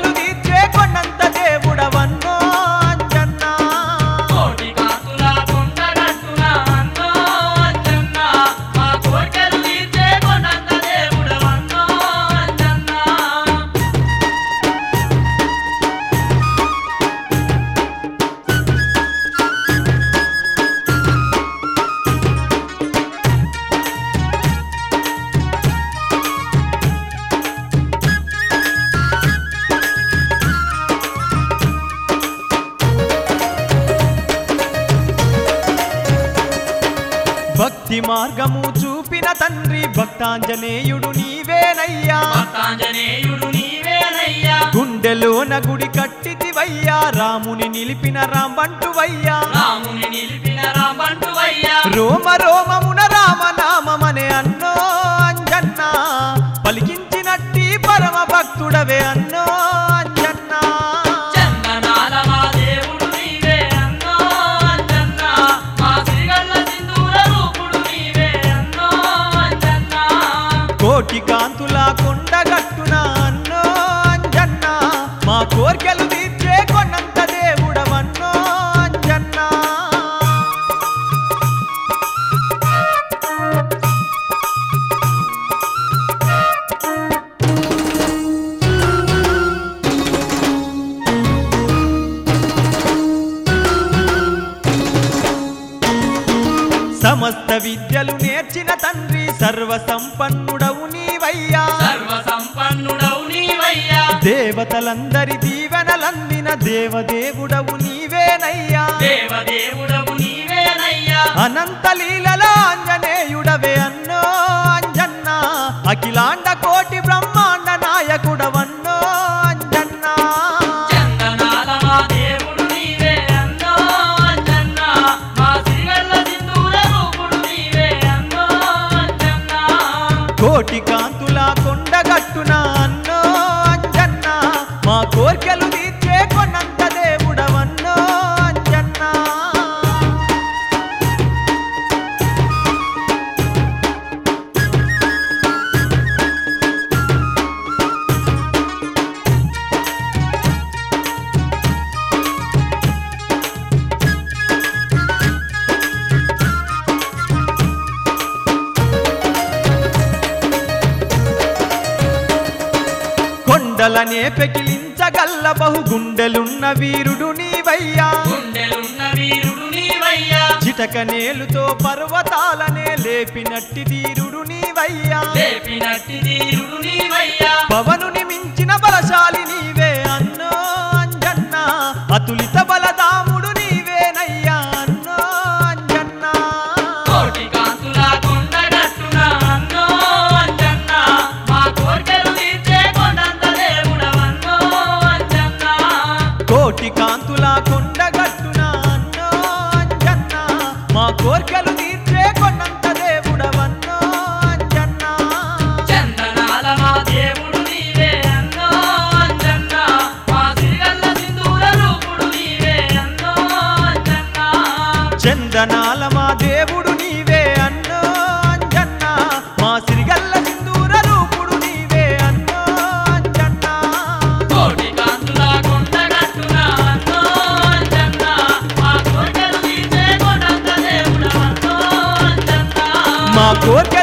కోర్కెలు తీర్చే కొండంత దేవుడవన్నో అంజన్న కోటి కాంతుల కొండగట్టున అన్నో అంజన్న మా కోర్కెలు తీర్చే కొండంత దేవుడవన్నో అంజన్న భక్తి మార్గము చూపిన తండ్రి భక్తాంజనేయుడు నీవేనయ్యా భక్తాంజనేయుడు నీవేనయ్యా గుండెలోన గుడి కట్టితివయ్యా రాముని నిలిపిన రాంబంటువయ్యా రాముని నిలిపిన రాబంటువయ్యా రోమ రోమమున రామనామమనే అన్నో అంజన్న పలికించినట్టి పరమ భక్తుడవే అన్నో అంజన్న చందనాల మా దేవుడు నీవే అన్నో అంజన్న మా శ్రీగల్ల సింధూర రూపుడు నీవే అన్నో అంజన్న కోటి కాంతుల కొండగట్టున అన్నో అంజన్న మా కోర్కెలు తీర్చే కొండంత దేవుడవన్నో అంజన్న సమస్త విద్యలు నేర్చిన తండ్రి సర్వ సంపన్నుడవు నీవయ్యా సర్వ సంపన్నుడవు నీవయ్యా దేవతలందరి దీవెనలందిన దేవదేవుడవు నీవేనయ్యా దేవదేవుడవు నీవేనయ్యా అనంత లీలల ఆంజనేయుడవే అన్నో అంజన్న అఖిలాండ కోటి బ్రహ్మాండ నాయకుడవన్నో అంజన్న చందనాల మా దేవుడు నీవే అన్నో అంజన్న మా శ్రీగల్ల సింధూర రూపుడు నీవే అన్నో అంజన్న కోటి కాంతుల కొండగట్టున అన్నో అంజన్న మా కోర్కెలు తీర్చే కొన్నంత దేవుడవన్నో అంజన్న కొండలనే పెకిలించగల్ల బహు గుండెలున్న వీరుడు నీవయ్యా గుండెలున్న వీరుడు నీవయ్యా చిటక నేలుతో పర్వతాలనే లేపినట్టి తీరుడు నీవయ్యా లేపినట్టి తీరుడు నీవయ్యా పవనుని మించిన బలశాలి నీవే అన్నో అంజన్న అతులిత బలదాముడు నీవేనయ్యా అన్నో అంజన్న కోటి కాంతుల కొండగట్టున అన్నో అంజన్న మా కోర్కెలు తీర్చే కొండంత దేవుడవన్నో అంజన్న కోటి కాంతుల కొండగట్టున అన్నో అంజన్న మా కోర్కెలు తీర్చే కొన్నంత దేవుడవన్నో అంజన్న చందనాల మా దేవుడు నీవే అన్నో అంజన్న మా సిరిగల్ల సింధూర రూపుడు నీవే అన్నో అంజన్న చందనాల మా దేవుడు నీవే అన్నో అంజన్న మా సిరిగల్ల సింధూర రూపుడు నీవే అన్నో అంజన్న కోటి కాంతుల కొండగట్టున అన్నో అంజన్న మా కోర్కెలు తీర్చే కొండంత దేవుడవన్నో అంజన్న మా కోరిక